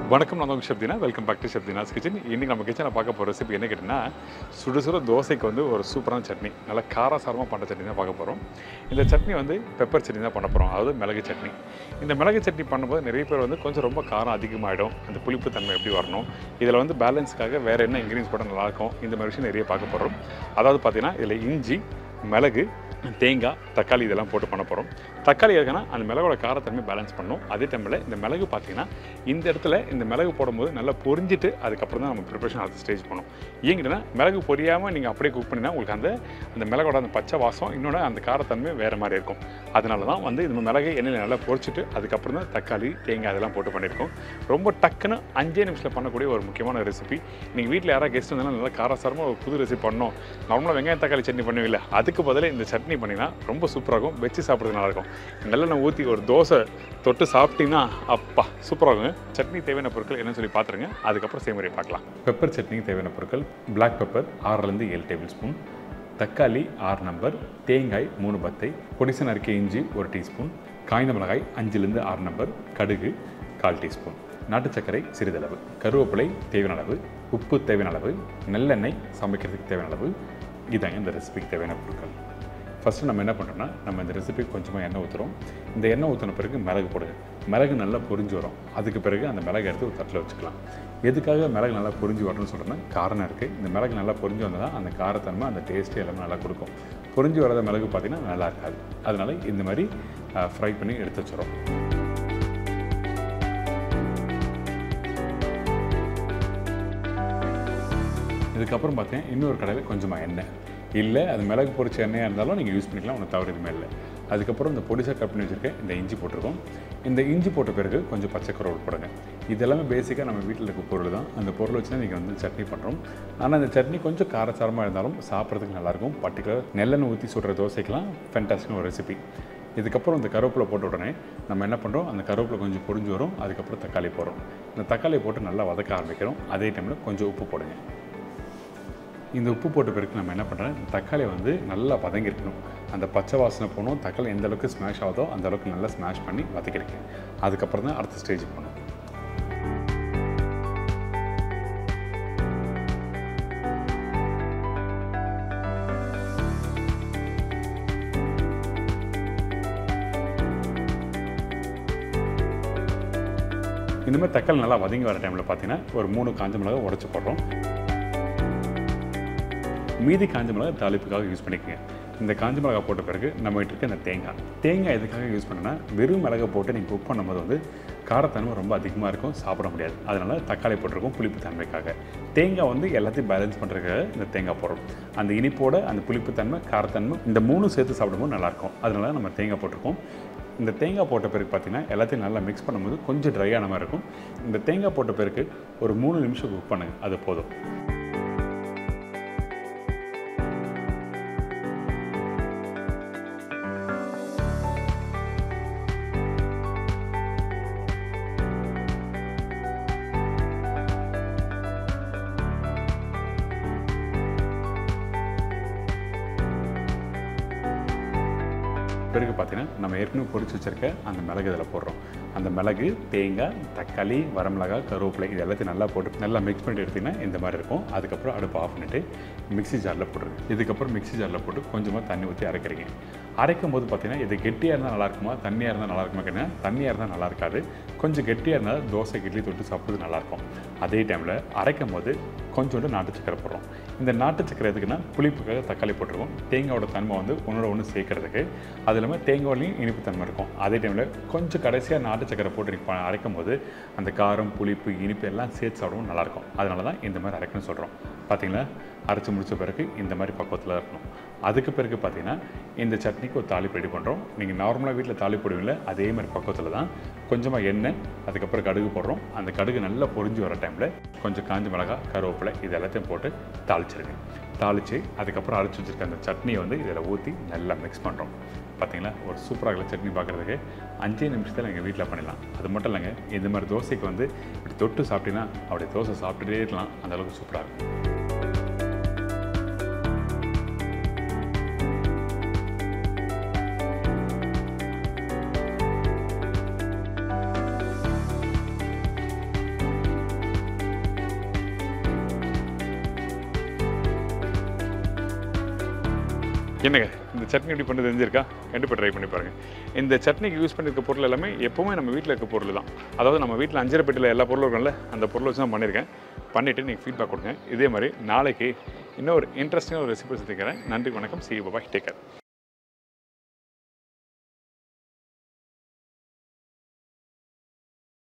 வணக்கம் நான் உங்கள் Shabdina welcome back to Shabdina's kitchen இன்றைக்கி நம்ம கிச்சனில் பார்க்க போகிற ரெசிபி என்ன கேட்டிங்கன்னா சுடு சுட தோசைக்கு வந்து ஒரு சூப்பரான சட்னி நல்லா காரசாரமாக பண்ணுற சட்னி தான் பார்க்க போகிறோம் இந்த சட்னி வந்து பெப்பர் சட்னி தான் பண்ண போகிறோம் அதாவது மிளகு சட்னி இந்த மிளகு சட்னி பண்ணும்போது நிறைய பேர் வந்து கொஞ்சம் ரொம்ப காரம் அதிகமாகிடும் அந்த புளிப்பு தன்மை எப்படி வரணும் இதில் வந்து பேலன்ஸ்க்காக வேறு என்ன இன்க்ரீடியன்ஸ் போட்டால் நல்லாயிருக்கும் இந்த மாதிரி விஷயம் நிறைய பார்க்க போகிறோம் அதாவது பார்த்தீங்கன்னா இதில் இஞ்சி மிளகு தேங்காய் தக்காளி இதெல்லாம் போட்டு பண்ண போகிறோம் தக்காளி எதுக்குன்னா அந்த மிளகோட காரத்தன்மை பேலன்ஸ் பண்ணும் அதே டைமில் இந்த மிளகு பார்த்தீங்கன்னா இந்த இடத்துல இந்த மிளகு போடும்போது நல்லா பொரிஞ்சிட்டு அதுக்கப்புறம் தான் நம்ம ப்ரிப்பரேஷன் அடுத்த ஸ்டேஜ் பண்ணும் ஏங்கிட்டனா மிளகு பொரியாமல் நீங்கள் அப்படியே குக் பண்ணினா உங்களுக்கு அந்த அந்த மிளகோட அந்த பச்சை வாசம் இன்னொன்று அந்த காரத்தன்மை வேறு மாதிரி இருக்கும் அதனால தான் வந்து இந்த மிளகு எண்ணெயில் நல்லா பொரிச்சிட்டு அதுக்கப்புறம் தான் தக்காளி தேங்காய் அதெல்லாம் போட்டு பண்ணியிருக்கோம் ரொம்ப டக்குன்னு அஞ்சே நிமிஷத்தில் பண்ணக்கூடிய ஒரு முக்கியமான ரெசிபி நீங்கள் வீட்டில் யாராவது கெஸ்ட் வந்தாலும் நல்லா காரசாரமாக ஒரு புது ரெசிபி பண்ணணும் நார்மலாக வெங்காயம் தக்காளி சட்னி பண்ணுவீங்களா அதுக்கு பதிலாக இந்த சட்னி பண்ணிங்கன்னா ரொம்ப சூப்பராகும் வச்சு சாப்பிட்றது நல்லாயிருக்கும் நல்லெண்ணெய் ஊற்றி ஒரு தோசை தொட்டு சாப்பிட்டீங்கன்னா அப்பா சூப்பராக இருக்குங்க சட்னி தேவையான பொருட்கள் என்னன்னு சொல்லி பார்த்துருங்க அதுக்கப்புறம் செய்முறை பார்க்கலாம் பெப்பர் சட்னிக்கு தேவையான பொருட்கள் பிளாக் பெப்பர் ஆறுலேருந்து ஏழு டேபிள் ஸ்பூன் தக்காளி ஆறு நம்பர் தேங்காய் மூணு பத்தை பொடிசு நறுக்கிய இஞ்சி ஒரு டீஸ்பூன் காய்ந்த மிளகாய் அஞ்சுலேருந்து ஆறு நம்பர் கடுகு கால் டீஸ்பூன் நாட்டு சர்க்கரை சிறிதளவு கருவேப்பிலை தேவையான அளவு உப்பு தேவையான அளவு நல்லெண்ணெய் சமைக்கிறதுக்கு தேவையான அளவு இதாங்க இந்த ரெசிபிக்கு தேவையான பொருட்கள் ஃபஸ்ட்டு நம்ம என்ன பண்ணுறோம்னா நம்ம இந்த ரெசிபிக்கு கொஞ்சமாக எண்ணெய் ஊற்றுறோம் இந்த எண்ணெய் ஊற்றின பிறகு மிளகு போடுங்க மிளகு நல்லா பொரிஞ்சு வரும் அதுக்கு பிறகு அந்த மிளகு எடுத்து ஒரு தட்டில் வச்சுக்கலாம் எதுக்காக மிளகு நல்லா பொரிஞ்சு வரணும்னு சொல்கிறேன்னா காரணம் இருக்குது இந்த மிளகு நல்லா பொரிஞ்சு வந்தால் தான் அந்த காரத்தன்மை அந்த டேஸ்ட்டு எல்லாமே நல்லா கொடுக்கும் பொரிஞ்சு வராத மிளகு பார்த்திங்கன்னா நல்லா இருக்காது அதனால் இந்த மாதிரி ஃப்ரை பண்ணி எடுத்து வச்சுறோம் இதுக்கப்புறம் பார்த்தீங்கன்னா இன்னொரு கடையில் கொஞ்சமாக எண்ணெய் இல்லை அது மிளகு பொரிச்ச எண்ணெயாக இருந்தாலும் நீங்கள் யூஸ் பண்ணிக்கலாம் ஒன்றும் தவறு எதுவுமே இல்லை அதுக்கப்புறம் இந்த பொடிசாக கட் பண்ணி வச்சுருக்கேன் இந்த இஞ்சி போட்டிருக்கோம் இந்த இஞ்சி போட்ட பிறகு கொஞ்சம் பச்சை கருவேல் போடுங்க இது எல்லாமே பேசிக்காக நம்ம வீட்டில் இருக்க பொருள் தான் அந்த பொருள் வச்சு தான் நீங்கள் வந்து சட்னி பண்ணுறோம் ஆனால் இந்த சட்னி கொஞ்சம் காரசாரமாக இருந்தாலும் சாப்பிட்றதுக்கு நல்லாயிருக்கும் பர்டிகுலர் நெல்லெண்ணெய் ஊற்றி சுடுற தோசைக்கெலாம் ஃபென்டாஸ்டிக் ஒரு ரெசிபி இதுக்கப்புறம் இந்த கருவேப்பிலை போட்ட உடனே நம்ம என்ன பண்ணுறோம் அந்த கருவேப்பிலை கொஞ்சம் பொரிஞ்சு வரும் அதுக்கப்புறம் தக்காளி போடுறோம் இந்த தக்காளி போட்டு நல்லா வதக்க ஆரம்பிக்கிறோம் அதே டைமில் கொஞ்சம் உப்பு போடுங்க இந்த உப்பு போட்ட பிறகு நம்ம என்ன பண்ணுறோம் இந்த தக்காளி வந்து நல்லா வதங்கிருக்கணும் அந்த பச்சை வாசனை போகணும் தக்காளி எந்த அளவுக்கு ஸ்மாஷ் ஆகுதோ அந்த அளவுக்கு நல்லா ஸ்மாஷ் பண்ணி வதக்கிருக்கேன் அதுக்கப்புறம் தான் அடுத்த ஸ்டேஜ் போகணும் இந்த மாதிரி தக்காளி நல்லா வதங்கி வர டைமில் பார்த்தீங்கன்னா ஒரு மூணு காஞ்ச மிளகா உடச்சி போடுறோம் மீதி காஞ்ச மிளகா தாளிப்புக்காக யூஸ் பண்ணிக்கோங்க இந்த காஞ்ச மிளகா போட்ட பிறகு நம்ம இருக்க இந்த தேங்காய் தேங்காய் எதுக்காக யூஸ் பண்ணனா வெறும் மிளகை போட்டு நீங்கள் குக் பண்ணும்போது வந்து காரத்தன்மை ரொம்ப அதிகமாக இருக்கும் சாப்பிட முடியாது அதனால் தக்காளி போட்டிருக்கோம் புளிப்பு தன்மைக்காக தேங்காய் வந்து எல்லாத்தையும் பேலன்ஸ் பண்ணுறதுக்காக இந்த தேங்காய் போடுறோம் அந்த இனிப்போட அந்த புளிப்பு தன்மை காரத்தன்மை இந்த மூணு சேர்த்து சாப்பிடும்போது நல்லாயிருக்கும் அதனால நம்ம தேங்காய் போட்டிருக்கோம் இந்த தேங்காய் போட்ட பிறகு பார்த்தீங்கன்னா எல்லாத்தையும் நல்லா மிக்ஸ் பண்ணும்போது கொஞ்சம் ட்ரை ஆன மாதிரி இருக்கும் இந்த தேங்காய் போட்ட பிறகு ஒரு மூணு நிமிஷம் குக் பண்ணுங்க அது போதும் பிறகு பார்த்தீங்கன்னா நம்ம ஏற்கனவே பொரிச்சு வச்சிருக்க அந்த மிளகு இதில் போடுறோம் அந்த மிளகு தேங்காய் தக்காளி வரமிளகாய் கருவேப்பிலை இது எல்லாத்தையும் நல்லா போட்டு நல்லா மிக்ஸ் பண்ணிட்டு எடுத்திங்கன்னா இந்த மாதிரி இருக்கும் அதுக்கப்புறம் அடுப்பு ஆஃப் பண்ணிவிட்டு மிக்ஸி ஜாரில் போட்டுருங்க இதுக்கப்புறம் மிக்ஸி ஜாரில் போட்டு கொஞ்சமாக தண்ணி ஊற்றி அரைக்கிறீங்க அரைக்கும் போது பார்த்தீங்கன்னா இது கெட்டியாக இருந்தால் நல்லா இருக்குமா தண்ணியாக இருந்தால் நல்லா இருக்குமா கேட்டீங்கன்னா தண்ணியாக இருந்தால் நல்லா இருக்காது கொஞ்சம் கெட்டியாக இருந்தால் தோசை இட்லி தொட்டு சாப்பிட்றது நல்லாயிருக்கும் அதே டைமில் அரைக்கும் போது கொஞ்சோண்டு நாட்டு சக்கரை போடுறோம் இந்த நாட்டு சக்கரை எதுக்குன்னா புளிப்புக்காக தக்காளி போட்டிருக்கோம் தேங்காயோட தன்மை வந்து ஒன்றோட ஒன்று சேர்க்கறதுக்கு அது இல்லாமல் தேங்காயிலையும் இனிப்பு தன்மை இருக்கும் அதே டைமில் கொஞ்சம் கடைசியாக நாட்டு சக்கரை போட்டு நீ ப- அரைக்கும் போது அந்த காரம் புளிப்பு இனிப்பு எல்லாம் சேர்த்து சாப்பிடவும் நல்லாயிருக்கும் அதனால தான் இந்த மாதிரி அரைக்கணும்னு சொல்கிறோம் பார்த்தீங்களா அரைச்சி முடிச்ச பிறகு இந்த மாதிரி பக்குவத்தில் இருக்கணும் அதுக்கு பிறகு பார்த்தீங்கன்னா இந்த சட்னிக்கு ஒரு தாளிப்பு ரெடி பண்ணுறோம் நீங்கள் நார்மலாக வீட்டில் தாளிப்பு போடுவீங்கள அதே மாதிரி பக்குவத்தில் தான் கொஞ்சமாக எண்ணெய் அதுக்கப்புறம் கடுகு போடுறோம் அந்த கடுகு நல்லா பொரிஞ்சு வர டைமில் கொஞ்சம் காஞ்ச மிளகாய் கருவேப்பிலை இது எல்லாத்தையும் போட்டு தாளிச்சிருங்க தாளித்து அதுக்கப்புறம் அரைச்சி வச்சிருக்க அந்த சட்னியை வந்து இதில் ஊற்றி நல்லா மிக்ஸ் பண்ணுறோம் பார்த்தீங்களா ஒரு சூப்பராக இருக்கிற சட்னி பார்க்குறதுக்கு அஞ்சே நிமிஷத்தில் எங்கள் வீட்டில் பண்ணிடலாம் அது மட்டும் இல்லைங்க இந்த மாதிரி தோசைக்கு வந்து இப்படி தொட்டு சாப்பிட்டீங்கன்னா அப்படியே தோசை சாப்பிட்டுட்டே இருக்கலாம் அந்த அளவுக்கு சூப்பராக இருக்கும் என்னங்க இந்த சட்னி எப்படி பண்ணி தெரிஞ்சிருக்கா கண்டிப்பாக ட்ரை பண்ணி பாருங்கள் இந்த சட்னிக்கு யூஸ் பண்ணியிருக்க பொருள் எல்லாமே எப்போவுமே நம்ம வீட்டில் இருக்க பொருள் தான் அதாவது நம்ம வீட்டில் அஞ்சரை பெட்டியில் எல்லா பொருளும் இருக்கும்ல அந்த பொருளை வச்சு தான் பண்ணியிருக்கேன் பண்ணிவிட்டு நீங்கள் ஃபீட்பேக் கொடுங்க இதே மாதிரி நாளைக்கு இன்னொரு இன்ட்ரெஸ்டிங்காக ஒரு ரெசிபி சந்திக்கிறேன் நன்றி வணக்கம் சி பாபாய் டேக்கர்